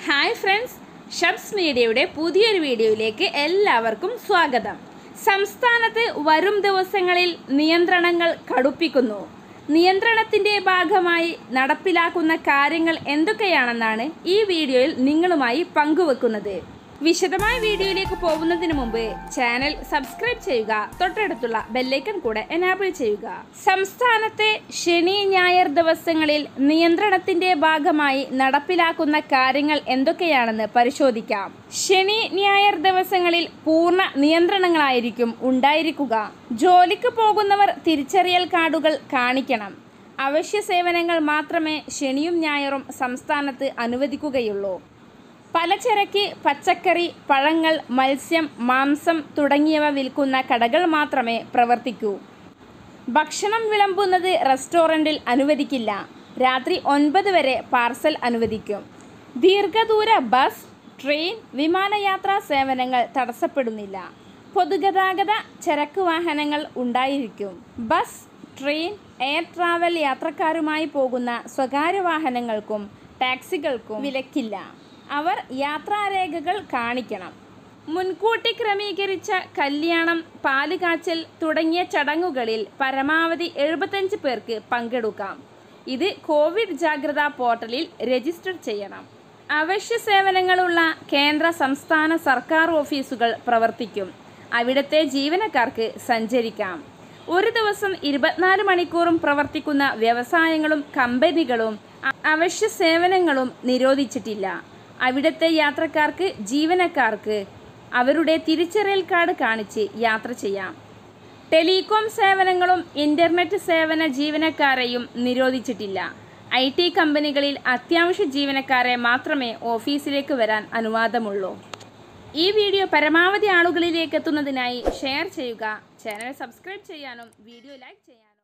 hi friends shrubs മീഡിയയുടെ പുതിയൊരു വീഡിയോയിലേക്ക് എല്ലാവർക്കും സ്വാഗതം സംസ്ഥാനത്ത് വരും ദിവസങ്ങളിൽ നിയന്ത്രണങ്ങൾ കടുപ്പിക്കുന്നു നിയന്ത്രണത്തിന്റെ ഭാഗമായി നടപ്പിലാക്കുന്ന കാര്യങ്ങൾ എന്തൊക്കെയാണെന്നാണ് ഈ വീഡിയോയിൽ നിങ്ങളുമായി പങ്കുവെക്കുന്നത് വിശദമായ വീഡിയോയിലേക്ക് പോകുന്നതിന് മുമ്പ് ചാനൽ സബ്സ്ക്രൈബ് ചെയ്യുക തൊട്ടടുത്തുള്ള ബെല്ലൈക്കൺ കൂടെ എനാബിൾ ചെയ്യുക സംസ്ഥാനത്തെ ശനി ഞായർ ദിവസങ്ങളിൽ നിയന്ത്രണത്തിന്റെ ഭാഗമായി നടപ്പിലാക്കുന്ന കാര്യങ്ങൾ എന്തൊക്കെയാണെന്ന് പരിശോധിക്കാം ശനി ഞായർ ദിവസങ്ങളിൽ പൂർണ്ണ നിയന്ത്രണങ്ങളായിരിക്കും ഉണ്ടായിരിക്കുക ജോലിക്ക് പോകുന്നവർ തിരിച്ചറിയൽ കാർഡുകൾ കാണിക്കണം അവശ്യ സേവനങ്ങൾ മാത്രമേ ശനിയും ഞായറും സംസ്ഥാനത്ത് അനുവദിക്കുകയുള്ളൂ പലചരക്ക് പച്ചക്കറി പഴങ്ങൾ മത്സ്യം മാംസം തുടങ്ങിയവ വിൽക്കുന്ന കടകൾ മാത്രമേ പ്രവർത്തിക്കൂ ഭക്ഷണം വിളമ്പുന്നത് റെസ്റ്റോറൻറ്റിൽ അനുവദിക്കില്ല രാത്രി ഒൻപത് വരെ പാർസൽ അനുവദിക്കും ദീർഘദൂര ബസ് ട്രെയിൻ വിമാനയാത്രാ സേവനങ്ങൾ തടസ്സപ്പെടുന്നില്ല പൊതുഗതാഗത ചരക്ക് വാഹനങ്ങൾ ഉണ്ടായിരിക്കും ബസ് ട്രെയിൻ എയർ ട്രാവൽ യാത്രക്കാരുമായി പോകുന്ന സ്വകാര്യ വാഹനങ്ങൾക്കും ടാക്സികൾക്കും വിലക്കില്ല അവർ യാത്രാരേഖകൾ കാണിക്കണം മുൻകൂട്ടി ക്രമീകരിച്ച കല്യാണം പാലുകാച്ചൽ തുടങ്ങിയ ചടങ്ങുകളിൽ പരമാവധി എഴുപത്തഞ്ച് പേർക്ക് പങ്കെടുക്കാം ഇത് കോവിഡ് ജാഗ്രതാ പോർട്ടലിൽ രജിസ്റ്റർ ചെയ്യണം അവശ്യ സേവനങ്ങളുള്ള കേന്ദ്ര സംസ്ഥാന സർക്കാർ ഓഫീസുകൾ പ്രവർത്തിക്കും അവിടുത്തെ ജീവനക്കാർക്ക് സഞ്ചരിക്കാം ഒരു ദിവസം ഇരുപത്തിനാല് മണിക്കൂറും പ്രവർത്തിക്കുന്ന വ്യവസായങ്ങളും കമ്പനികളും അ- അവശ്യ സേവനങ്ങളും നിരോധിച്ചിട്ടില്ല അവിടുത്തെ യാത്രക്കാർക്ക് ജീവനക്കാർക്ക് അവരുടെ തിരിച്ചറിയൽ കാർഡ് കാണിച്ച് യാത്ര ചെയ്യാം ടെലികോം സേവനങ്ങളും ഇന്റർനെറ്റ് സേവന ജീവനക്കാരെയും നിരോധിച്ചിട്ടില്ല ഐ ടി കമ്പനികളിൽ അത്യാവശ്യ ജീവനക്കാരെ മാത്രമേ ഓഫീസിലേക്ക് വരാൻ അനുവാദമുള്ളൂ ഈ വീഡിയോ പരമാവധി ആളുകളിലേക്ക് എത്തുന്നതിനായി ഷെയർ ചെയ്യുക ചാനൽ സബ്സ്ക്രൈബ് ചെയ്യാനും വീഡിയോ ലൈക്ക് ചെയ്യാനും